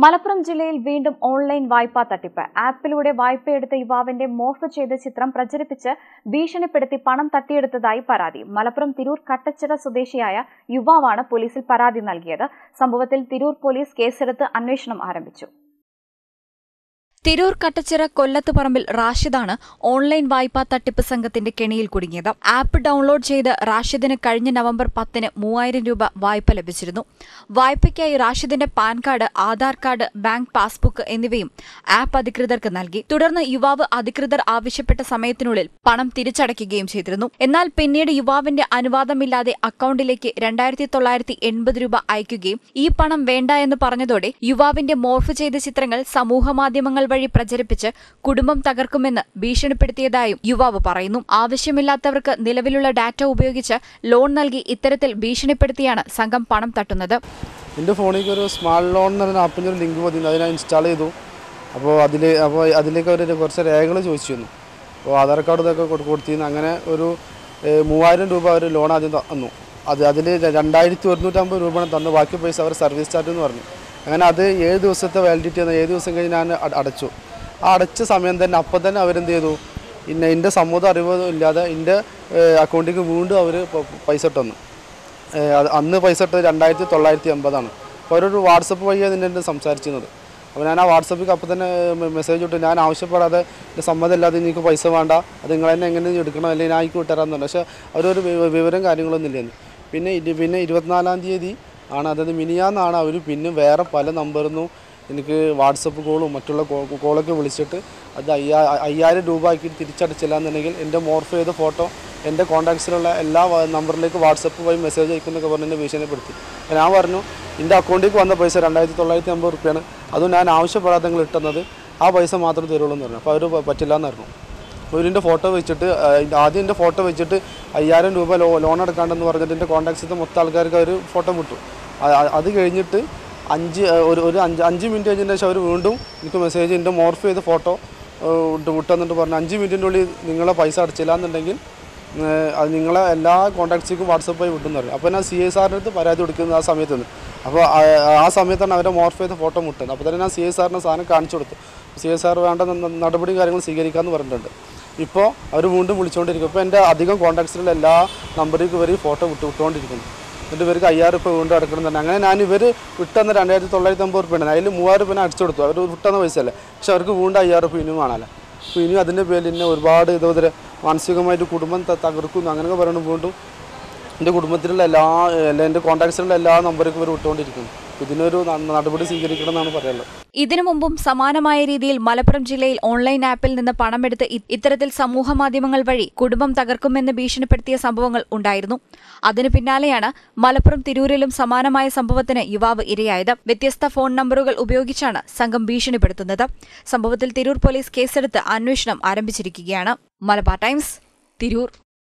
മലപ്പുറം ജില്ലയിൽ വീണ്ടും ഓൺലൈൻ വായ്പാ തട്ടിപ്പ് ആപ്പിലൂടെ വായ്പയെടുത്ത യുവാവിന്റെ മോർഫ് ചെയ്ത ചിത്രം പ്രചരിപ്പിച്ച് ഭീഷണിപ്പെടുത്തി പണം തട്ടിയെടുത്തതായി പരാതി മലപ്പുറം തിരൂർ കട്ടച്ചിറ സ്വദേശിയായ യുവാവാണ് പോലീസിൽ പരാതി നൽകിയത് സംഭവത്തിൽ തിരൂർ പോലീസ് കേസെടുത്ത് അന്വേഷണം ആരംഭിച്ചു തിരൂർ കട്ടച്ചിറ കൊല്ലത്തുപറമ്പിൽ റാഷിദാണ് ഓൺലൈൻ വായ്പാ തട്ടിപ്പ് സംഘത്തിന്റെ കെണിയിൽ കുടുങ്ങിയത് ആപ്പ് ഡൌൺലോഡ് ചെയ്ത് റാഷിദിന് കഴിഞ്ഞ നവംബർ പത്തിന് മൂവായിരം രൂപ വായ്പ ലഭിച്ചിരുന്നു വായ്പയ്ക്കായി റാഷിദിന്റെ PAN card Aadhaar card bank passbook എന്നിവയും ആപ്പ് അധികൃതർക്ക് നൽകി തുടർന്ന് യുവാവ് അധികൃതർ ആവശ്യപ്പെട്ട സമയത്തിനുള്ളിൽ പണം തിരിച്ചടയ്ക്കുകയും ചെയ്തിരുന്നു എന്നാൽ പിന്നീട് യുവാവിന്റെ അനുവാദമില്ലാതെ അക്കൌണ്ടിലേക്ക് രണ്ടായിരത്തി തൊള്ളായിരത്തി എൺപത് രൂപ അയക്കുകയും ഈ പണം വേണ്ട എന്ന് പറഞ്ഞതോടെ യുവാവിന്റെ മോർഫ് ചെയ്ത ചിത്രങ്ങൾ സമൂഹമാധ്യമങ്ങൾ വഴി പ്രചരിപ്പിച്ച് കുടുംബം തകർക്കുമെന്ന് ഭീഷണിപ്പെടുത്തിയതായും യുവാവ് പറയുന്നു ആവശ്യമില്ലാത്തവർക്ക് നിലവിലുള്ള ഡാറ്റ ഉപയോഗിച്ച് ലോൺ നൽകി ഇത്തരത്തിൽ ഭീഷണിപ്പെടുത്തിയാണ് സംഘം പണം തട്ടുന്നത് എൻ്റെ ഫോണിലേക്ക് ഒരു സ്മാർട്ട് ലോൺ എന്ന് പറയുന്ന ആപ്പിൻ്റെ ഒരു ലിങ്ക് വന്നിരുന്നു അത് ഞാൻ ഇൻസ്റ്റാൾ ചെയ്തു അപ്പോൾ അതിൽ അപ്പോൾ അതിലേക്ക് അവർ കുറച്ച് രേഖകൾ ചോദിച്ചിരുന്നു അപ്പോൾ ആധാർ കാർഡ് ഇതൊക്കെ കൊടു- കൊടുത്തിരുന്നു അങ്ങനെ ഒരു ഏഹ്, മൂവായിരം രൂപ അവർ ലോൺ ആദ്യം തന്നു അത് അതിൽ രണ്ടായിരത്തി ഒരുന്നൂറ്റമ്പത് രൂപയാണ് തന്നു ബാക്കി പൈസ അവർ സർവീസ് ചാർജ് എന്ന് പറഞ്ഞു അങ്ങനെ അത് ഏഴ് ദിവസത്തെ വാലിഡിറ്റി ആണ് ഏഴ് ദിവസം കഴിഞ്ഞ് ഞാൻ അട- അടച്ചു ആ അടച്ച സമയം തന്നെ അപ്പം തന്നെ അവരെന്ത് ചെയ്തു പിന്നെ എൻ്റെ സമ്മതം അറിവോ ഇല്ലാതെ എൻ്റെ അക്കൗണ്ടിലേക്ക് വീണ്ടും അവർ പൈസ ഇട്ട് തന്നു ഏഹ് അത് അന്ന് പൈസ ഇട്ടത് രണ്ടായിരത്തി തൊള്ളായിരത്തി എൺപതാണ് അപ്പോൾ അവരൊരു വാട്സപ്പ് വഴിയാണ് ഇതിൻ്റെ എൻ്റെ സംസാരിച്ചിരുന്നത് അപ്പോൾ ഞാൻ ആ വാട്സപ്പിൽ അപ്പോൾ തന്നെ മെസ്സേജ് ഇട്ടു ഞാൻ ആവശ്യപ്പെടാതെ എൻ്റെ സമ്മതമില്ലാതെ എനിക്ക് പൈസ വേണ്ട അത് നിങ്ങൾ തന്നെ എങ്ങനെ എടുക്കണം അല്ലെങ്കിൽ ഞാൻ എനിക്ക് വിട്ടുതരാമെന്ന് പറഞ്ഞു പക്ഷേ അവരൊരു വി- വിവരം കാര്യങ്ങളൊന്നും ഇല്ലായിരുന്നു പിന്നെ ഇത് പിന്നെ ഇരുപത്തിനാലാം തീയതി ആണ് അതായത് മിനിയാന്നാണ് അവർ പിന്നെ വേറെ പല നമ്പറിൽ നിന്നും എനിക്ക് വാട്സപ്പ് കോളും മറ്റുള്ള കോ- കോളൊക്കെ വിളിച്ചിട്ട് അത് അയ്യാ അയ്യായിരം രൂപ ആക്കി തിരിച്ചടച്ചില്ല എന്നുണ്ടെങ്കിൽ എൻ്റെ മോർഫ് ചെയ്ത ഫോട്ടോ എൻ്റെ കോൺടാക്ട്സിലുള്ള എല്ലാ വ- നമ്പറിലേക്ക് വാട്സപ്പ് വഴി മെസ്സേജ് അയക്കുന്നൊക്കെ പറഞ്ഞ് എന്നെ ഭീഷണിപ്പെടുത്തി അപ്പോൾ ഞാൻ പറഞ്ഞു എൻ്റെ അക്കൗണ്ടിലേക്ക് വന്ന പൈസ രണ്ടായിരത്തി തൊള്ളായിരത്തി അമ്പത് റുപ്യാണ് അതും ഞാൻ ആവശ്യപ്പെടാതെ നിങ്ങൾ ഇട്ടുന്നത് ആ പൈസ മാത്രം തരുള്ളൂ എന്ന് പറഞ്ഞു അപ്പോൾ അവർ പറ്റില്ല എന്ന് പറഞ്ഞു ഇതിൻ്റെ ഫോട്ടോ വെച്ചിട്ട് ആ, ഇത് ആദ്യം എൻ്റെ ഫോട്ടോ വെച്ചിട്ട് അയ്യായിരം രൂപ ലോ ലോൺ എടുക്കാണ്ടെന്ന് പറഞ്ഞിട്ട് എൻ്റെ കോൺടാക്ട്സിൻ്റെ മൊത്തം ആൾക്കാർക്ക് അവർ ഫോട്ടോ വിട്ടു ആ- ആ- അത് കഴിഞ്ഞിട്ട് അഞ്ച് ആ, ഒരു ഒരു അഞ്ച് അഞ്ച് മിനിറ്റ് കഴിഞ്ഞതിന് ശേഷം അവർ വീണ്ടും എനിക്ക് മെസ്സേജ് എൻ്റെ മോർഫ് ചെയ്ത ഫോട്ടോ വിട്ടെന്നിട്ട് പറഞ്ഞു അഞ്ച് മിനിറ്റിൻ്റെ ഉള്ളിൽ നിങ്ങളെ പൈസ അടച്ചില്ല എന്നുണ്ടെങ്കിൽ ഏഹ്, അത് നിങ്ങളെ എല്ലാ കോൺടാക്ട്സിക്കും വാട്സപ്പ് വഴി വിട്ടെന്ന് പറഞ്ഞു അപ്പോൾ ഞാൻ സി എസ് ആറിൻ്റെ അടുത്ത് പരാതി കൊടുക്കുന്നത് ആ സമയത്ത് നിന്ന് അപ്പോൾ ആ- ആ സമയത്താണ് അവരെ മോർഫ് ചെയ്ത ഫോട്ടോ മുട്ടുന്നത് അപ്പോൾ തന്നെ ഞാൻ സി എസ് ആറിന് സാധനം കാണിച്ചു കൊടുത്തു സി എസ് ആർ വേണ്ട ന- നടപടിയും കാര്യങ്ങളും സ്വീകരിക്കാമെന്ന് പറഞ്ഞിട്ടുണ്ട് ഇപ്പോൾ അവർ വീണ്ടും വിളിച്ചുകൊണ്ടിരിക്കും ഇപ്പോൾ എൻ്റെ അധികം കോൺടാക്ട്സിലുള്ള എല്ലാ നമ്പറിലേക്ക് ഇവർ ഈ ഫോട്ടോ വിട്ട് വിട്ടുകൊണ്ടിരിക്കുന്നു എന്നിട്ട് ഇവർക്ക് അയ്യായിരം രൂപ വീണ്ടും അടക്കണം തന്നെ അങ്ങനെ ഞാൻ ഇവർ വിട്ടെന്ന രണ്ടായിരത്തി തൊള്ളായിരത്തി അമ്പത് റുപ്യ ഉണ്ട് അതിൽ മൂവായിരം രൂപ അടിച്ചു കൊടുത്തു അവർ വിട്ടെന്ന പൈസ അല്ലേ പക്ഷെ അവർക്ക് വീണ്ടും അയ്യായിരം രൂപ ഇനിയും വേണമല്ലോ അപ്പോൾ ഇനിയും അതിൻ്റെ പേരിൽ തന്നെ ഒരുപാട് ഇതുപോലെ മാനസികമായിട്ട് കുടുംബം ത- തകർക്കുന്നു അങ്ങനെയൊക്കെ പറയുന്നത് വീണ്ടും എൻ്റെ കുടുംബത്തിലുള്ള എല്ലാ എല്ലാ എൻ്റെ കോൺടാക്ട്സിലുള്ള എല്ലാ നമ്പറിലേക്ക് ഇവർ വിട്ടുകൊണ്ടിരിക്കുന്നു ഇതിനൊരു ന- നടപടി സ്വീകരിക്കണം എന്നാണ് പറയാനുള്ളത് ഇതിനു മുമ്പും സമാനമായ രീതിയിൽ മലപ്പുറം ജില്ലയിൽ ഓൺലൈൻ ആപ്പിൽ നിന്ന് പണമെടുത്ത് ഇ- ഇത്തരത്തിൽ സമൂഹ മാധ്യമങ്ങൾ വഴി കുടുംബം തകർക്കുമെന്ന് ഭീഷണിപ്പെടുത്തിയ സംഭവങ്ങൾ ഉണ്ടായിരുന്നു അതിനു പിന്നാലെയാണ് മലപ്പുറം തിരൂരിലും സമാനമായ സംഭവത്തിന് യുവാവ് ഇരയായത് വ്യത്യസ്ത ഫോൺ നമ്പറുകൾ ഉപയോഗിച്ചാണ് സംഘം ഭീഷണിപ്പെടുത്തുന്നത് സംഭവത്തിൽ തിരൂർ പോലീസ് കേസെടുത്ത് അന്വേഷണം ആരംഭിച്ചിരിക്കുകയാണ് മലബാർ ടൈംസ് തിരൂർ